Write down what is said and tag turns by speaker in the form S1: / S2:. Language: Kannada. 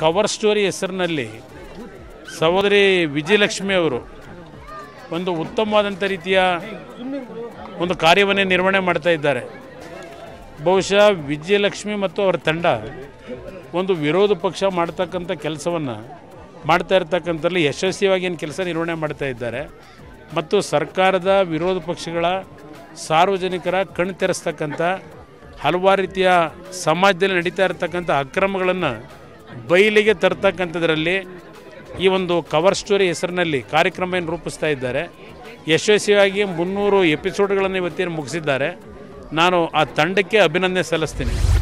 S1: ಕವರ್ ಸ್ಟೋರಿ ಹೆಸರಿನಲ್ಲಿ ಸಹೋದರಿ ವಿಜಯಲಕ್ಷ್ಮಿ ಅವರು ಒಂದು ಉತ್ತಮವಾದಂಥ ರೀತಿಯ ಒಂದು ಕಾರ್ಯವನ್ನೇ ನಿರ್ವಹಣೆ ಮಾಡ್ತಾ ಇದ್ದಾರೆ ಬಹುಶಃ ವಿಜಯಲಕ್ಷ್ಮಿ ಮತ್ತು ಅವರ ತಂಡ ಒಂದು ವಿರೋಧ ಪಕ್ಷ ಮಾಡ್ತಕ್ಕಂಥ ಕೆಲಸವನ್ನು ಮಾಡ್ತಾ ಇರ್ತಕ್ಕಂಥಲ್ಲಿ ಯಶಸ್ವಿಯಾಗಿ ಏನು ಕೆಲಸ ನಿರ್ವಹಣೆ ಮಾಡ್ತಾ ಇದ್ದಾರೆ ಮತ್ತು ಸರ್ಕಾರದ ವಿರೋಧ ಪಕ್ಷಗಳ ಸಾರ್ವಜನಿಕರ ಕಣ್ಣು ತೆರೆಸ್ತಕ್ಕಂಥ ಹಲವಾರು ರೀತಿಯ ಸಮಾಜದಲ್ಲಿ ನಡೀತಾ ಇರತಕ್ಕಂಥ ಅಕ್ರಮಗಳನ್ನು ಬಯಲಿಗೆ ತರ್ತಕ್ಕಂಥದ್ರಲ್ಲಿ ಈ ಒಂದು ಕವರ್ ಸ್ಟೋರಿ ಹೆಸರಿನಲ್ಲಿ ಕಾರ್ಯಕ್ರಮ ಏನು ರೂಪಿಸ್ತಾ ಇದ್ದಾರೆ ಯಶಸ್ವಿಯಾಗಿ ಮುನ್ನೂರು ಎಪಿಸೋಡ್ಗಳನ್ನು ಇವತ್ತೇನು ಮುಗಿಸಿದ್ದಾರೆ ನಾನು ಆ ತಂಡಕ್ಕೆ ಅಭಿನಂದನೆ ಸಲ್ಲಿಸ್ತೀನಿ